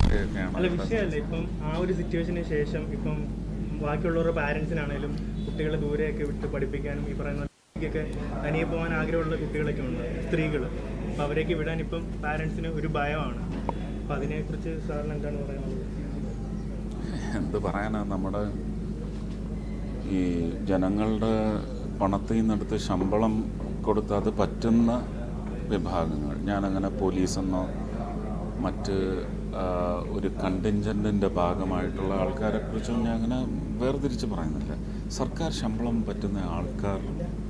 വിഷയമൊക്കെയാണ് അല്ല ഇവിടെ വിഷയമല്ല ഇപ്പം ആ ഒരു സിറ്റുവേഷന് ശേഷം ഇപ്പം ബാക്കിയുള്ളവരുടെ പാരൻസിനാണേലും കുട്ടികളെ ദൂരെയൊക്കെ വിട്ട് പഠിപ്പിക്കാനും ഈ പറയുന്ന ഒക്കെ തനിയെ പോകാൻ ആഗ്രഹമുള്ള കുട്ടികളൊക്കെ ഉണ്ട് സ്ത്രീകൾ അപ്പോൾ അവരെയൊക്കെ വിടാൻ ഇപ്പം പാരൻസിന് ഒരു ഭയമാണ് അപ്പം അതിനെക്കുറിച്ച് സാറിന് എന്താണ് പറയാനുള്ളത് എന്ത് പറയാനാ നമ്മുടെ ഈ ജനങ്ങളുടെ പണത്തിൽ നിന്നെടുത്ത് ശമ്പളം കൊടുത്ത് അത് പറ്റുന്ന വിഭാഗങ്ങൾ ഞാനങ്ങനെ പോലീസെന്നോ മറ്റ് ആ, ഒരു കണ്ടിൻജൻറ്റിൻ്റെ ഭാഗമായിട്ടുള്ള ആൾക്കാരെ കുറിച്ചും ഞാൻ അങ്ങനെ വേർതിരിച്ച് പറയുന്നില്ല സർക്കാർ ശമ്പളം പറ്റുന്ന ആൾക്കാർ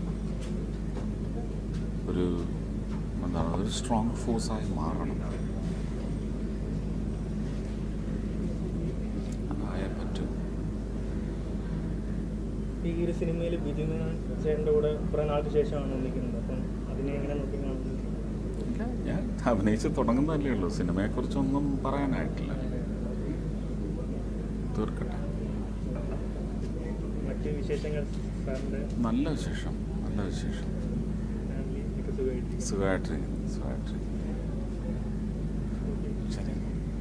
ഒരു എന്താണ് ഒരു സ്ട്രോങ് ഫോഴ്സായി മാറണം അതായേ പറ്റും ഈ ഒരു സിനിമയിൽ ബിജുമേനോൻ ചേട്ടൻ്റെ കൂടെ കുറേ നാൾക്ക് ശേഷമാണ് ഒന്നിക്കുന്നത് അപ്പം അതിനെ എങ്ങനെ നോക്കി കാണുന്നത് ഇല്ല, ഞാൻ അഭിനയിച്ച് തുടങ്ങുന്നതല്ലേ ഉള്ളൂ സിനിമയെക്കുറിച്ചൊന്നും പറയാനായിട്ടില്ല തീർക്കട്ടെ മറ്റ് വിശേഷങ്ങൾ സാറിൻ്റെ നല്ല വിശേഷം നല്ല വിശേഷം ഫാമിലി ഒക്കെ സുഖമായിട്ട് സുഖമായിട്ടിരിക്കുന്നു സുഖമായിട്ടിരിക്കുന്നു ശരി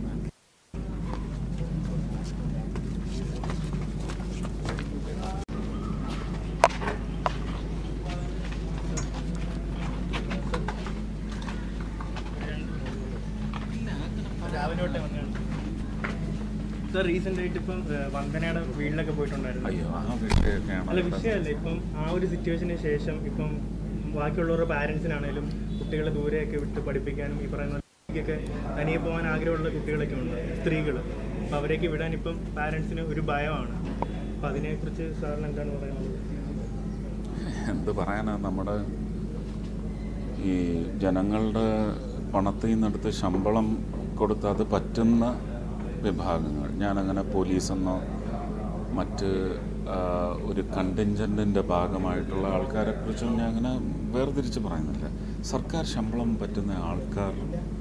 രാവിലെ തൊട്ടേ വന്നതാണ് സാർ റീസെന്റ് ആയിട്ട് ഇപ്പം ഏഹ്, വന്ദനയുടെ വീട്ടിലൊക്കെ പോയിട്ടുണ്ടായിരുന്നു അയ്യോ ആ വിഷയമൊക്കെയാണ് അല്ല ഇവിടെ വിഷയമല്ല ഇപ്പം ആ ഒരു സിറ്റുവേഷന് ശേഷം ഇപ്പം ബാക്കിയുള്ളവരുടെ പാരൻസിനാണേലും കുട്ടികളെ ദൂരെയൊക്കെ വിട്ട് പഠിപ്പിക്കാനും ഈ പറയുന്ന ഒക്കെ തനിയെ പോകാൻ ആഗ്രഹമുള്ള കുട്ടികളൊക്കെ ഉണ്ട് സ്ത്രീകൾ അപ്പം അവരെയൊക്കെ വിടാൻ ഇപ്പം പാരൻസിന് ഒരു ഭയമാണ് അപ്പം അതിനെക്കുറിച്ച് സാറിന് എന്താണ് പറയാനുള്ളത് എന്ത് പറയാനാ നമ്മുടെ ഈ ജനങ്ങളുടെ പണത്തിൽ നിന്നെടുത്ത് ശമ്പളം കൊടുത്ത് അത് പറ്റുന്ന വിഭാഗങ്ങൾ ഞാനങ്ങനെ പോലീസെന്നോ മറ്റ് ആ, ഒരു കണ്ടിൻജൻറ്റിൻ്റെ ഭാഗമായിട്ടുള്ള ആൾക്കാരെ കുറിച്ചും ഞാൻ അങ്ങനെ വേർതിരിച്ച് പറയുന്നില്ല സർക്കാർ ശമ്പളം പറ്റുന്ന ആൾക്കാർ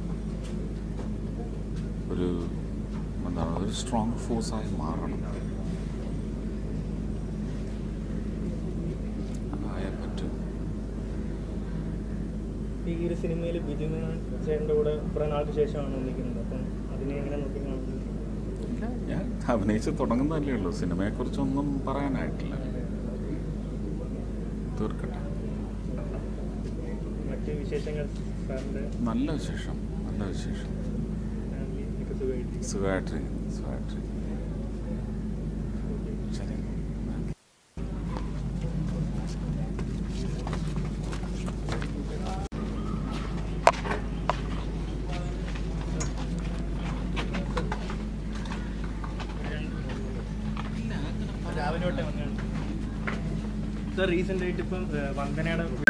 ഒരു എന്താണ് ഒരു സ്ട്രോങ് ഫോഴ്സായി മാറണം അതായേ പറ്റും ഈ ഒരു സിനിമയിൽ ബിജുമേനോൻ ചേട്ടൻ്റെ കൂടെ കുറേ നാൾക്ക് ശേഷമാണ് ഒന്നിക്കുന്നത് അപ്പം അതിനെ എങ്ങനെ നോക്കി കാണുന്നത് ഇല്ല, ഞാൻ അഭിനയിച്ച് തുടങ്ങുന്നതല്ലേ ഉള്ളൂ സിനിമയെക്കുറിച്ചൊന്നും പറയാനായിട്ടില്ല തീർക്കട്ടെ മറ്റ് വിശേഷങ്ങൾ സാറിൻ്റെ നല്ല വിശേഷം നല്ല വിശേഷം ഫാമിലി ഒക്കെ സുഖമായിട്ട് സുഖമായിട്ടിരിക്കുന്നു സുഖമായിട്ടിരിക്കുന്നു ശരി രാവിലെ തൊട്ടേ വന്നതാണ് സാർ റീസെന്റ് ആയിട്ട് ഇപ്പം ഏഹ്, വന്ദനയുടെ